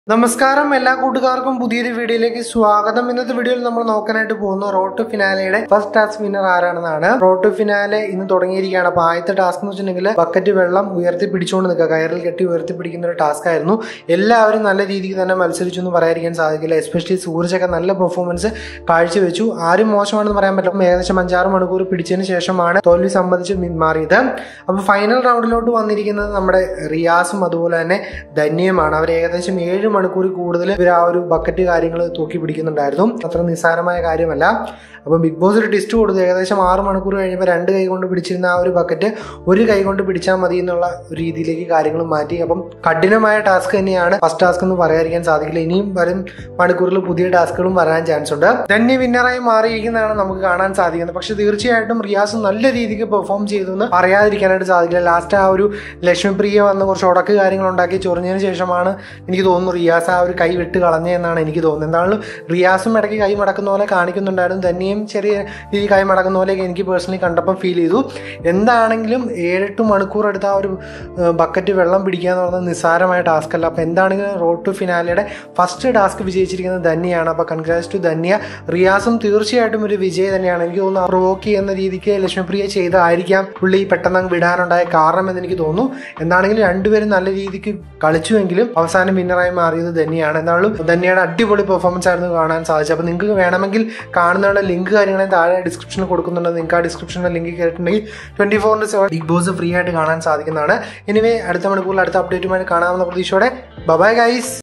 നമസ്കാരം എല്ലാ കൂട്ടുകാർക്കും പുതിയൊരു വീഡിയോയിലേക്ക് സ്വാഗതം ഇന്നത്തെ വീഡിയോയിൽ നമ്മൾ നോക്കാനായിട്ട് പോകുന്ന റോഡ് ടു ഫിനാലയുടെ ഫസ്റ്റ് ടാസ്ക് വിന്നർ ആരാണെന്നാണ് റോഡ് ടു ഫിനാലെ ഇന്ന് തുടങ്ങിയിരിക്കുകയാണ് അപ്പൊ ആദ്യത്തെ ടാസ്ക് എന്ന് വെച്ചിട്ടുണ്ടെങ്കിൽ ബക്കറ്റ് വെള്ളം ഉയർത്തി പിടിച്ചുകൊണ്ട് നിൽക്കുക കയറിൽ കെട്ടി ഉയർത്തി പിടിക്കുന്ന ഒരു ടാസ്ക് ആയിരുന്നു എല്ലാവരും നല്ല രീതിക്ക് തന്നെ മത്സരിച്ചു എന്ന് പറയാതിരിക്കാൻ സാധിക്കില്ല എസ്പെഷ്യലി സൂരജൊക്കെ നല്ല പെർഫോമൻസ് കാഴ്ചവെച്ചു ആരും മോശമാണെന്ന് പറയാൻ പറ്റില്ല ഏകദേശം അഞ്ചാറ് മണിക്കൂർ പിടിച്ചതിന് ശേഷമാണ് തോൽവി സംബന്ധിച്ച് മാറിയത് അപ്പോൾ ഫൈനൽ റൗണ്ടിലോട്ട് വന്നിരിക്കുന്നത് നമ്മുടെ റിയാസും അതുപോലെ തന്നെ ധന്യയുമാണ് അവർ ഏകദേശം ഏഴ് മണിക്കൂർ കൂടുതൽ ഇവർ ആ ഒരു ബക്കറ്റ് കാര്യങ്ങൾ തൂക്കി പിടിക്കുന്നുണ്ടായിരുന്നു അത്ര നിസ്സാരമായ കാര്യമല്ല അപ്പം ബിഗ് ബോസ് ഒരു ടെസ്റ്റ് കൊടുത്തു ഏകദേശം ആറ് മണിക്കൂർ കഴിയുമ്പോൾ രണ്ട് കൈ കൊണ്ട് പിടിച്ചിരുന്ന ആ ഒരു ബക്കറ്റ് ഒരു കൈ കൊണ്ട് പിടിച്ചാൽ മതി എന്നുള്ള ഒരു രീതിയിലേക്ക് കാര്യങ്ങൾ മാറ്റി അപ്പം കഠിനമായ ടാസ്ക് തന്നെയാണ് ഫസ്റ്റ് ടാസ്ക് എന്ന് പറയാതിരിക്കാൻ സാധിക്കില്ല ഇനിയും വരും മണിക്കൂറിൽ പുതിയ ടാസ്കുകളും വരാൻ ചാൻസ് ഉണ്ട് ധന്യ വിന്നറായി മാറിയിരിക്കുന്നതാണ് നമുക്ക് കാണാൻ സാധിക്കുന്നത് പക്ഷെ തീർച്ചയായിട്ടും റിയാസ് നല്ല രീതിക്ക് പെർഫോം ചെയ്തു എന്ന് പറയാതിരിക്കാനായിട്ട് സാധിക്കില്ല ലാസ്റ്റ് ആ ഒരു ലക്ഷ്മിപ്രിയ വന്ന് കുറച്ച് ഉടക്ക് കാര്യങ്ങൾ ഉണ്ടാക്കി ചൊറിഞ്ഞതിന് ശേഷമാണ് എനിക്ക് തോന്നുന്നു റിയാസ് ആ ഒരു കൈ വിട്ട് കളഞ്ഞതെന്നാണ് എനിക്ക് തോന്നുന്നത് എന്താണെങ്കിലും റിയാസും ഇടയ്ക്ക് കൈ മടക്കുന്ന പോലെ കാണിക്കുന്നുണ്ടായിരുന്നു തന്നെയും ചെറിയ രീതിയിൽ കൈ മടക്കുന്ന പോലെയൊക്കെ എനിക്ക് പേഴ്സണലി കണ്ടപ്പം ഫീൽ ചെയ്തു എന്താണെങ്കിലും ഏഴെട്ട് മണിക്കൂർ എടുത്ത ആ ഒരു ബക്കറ്റ് വെള്ളം പിടിക്കുക എന്ന് പറയുന്നത് നിസ്സാരമായ ടാസ്ക് അല്ല അപ്പോൾ എന്താണെങ്കിലും റോഡ് ടു ഫിനാലയുടെ ഫസ്റ്റ് ടാസ്ക് വിജയിച്ചിരിക്കുന്നത് ധന്യയാണ് അപ്പോൾ കൺഗ്രാറ്റ്സ് ടു ധന്യ റിയാസും തീർച്ചയായിട്ടും ഒരു വിജയ് തന്നെയാണ് എനിക്ക് തോന്നുന്നു പ്രൊവോക്ക് ചെയ്യുന്ന രീതിക്ക് ലക്ഷ്മിപ്രിയ ചെയ്തായിരിക്കാം പുള്ളി പെട്ടെന്ന് അങ്ങ് വിടാനുണ്ടായ കാരണം എന്ന് എനിക്ക് തോന്നുന്നു എന്താണെങ്കിലും രണ്ടുപേരും നല്ല രീതിക്ക് കളിച്ചുവെങ്കിലും അവസാനം വിന്നറായി മാറിയത് ധന്യയാണ് എന്നാലും ധന്യയുടെ അടിപൊളി പെർഫോമൻസ് ആയിരുന്നു കാണാൻ സാധിച്ചത് അപ്പോൾ നിങ്ങൾക്ക് വേണമെങ്കിൽ കാണുന്നവരുടെ ലിങ്ക് കാര്യങ്ങളെ താഴെ ഡിസ്ക്രിപ്ഷനിൽ കൊടുക്കുന്നുണ്ട് നിങ്ങൾക്ക് ആ ഡിസ്ക്രിപ്ഷനിൽ ലിങ്ക് കേട്ടിട്ടുണ്ടെങ്കിൽ ട്വന്റി ഫോറിന് സെവൻ ബിഗ് ബോസ് ഫ്രീ ആയിട്ട് കാണാൻ സാധിക്കുന്നതാണ് എനിവേ അടുത്ത മണിക്കൂറിൽ അടുത്ത അപ്ഡേറ്റുമായി കാണാമെന്ന പ്രതീക്ഷയോടെ ബബായ് ഗൈസ്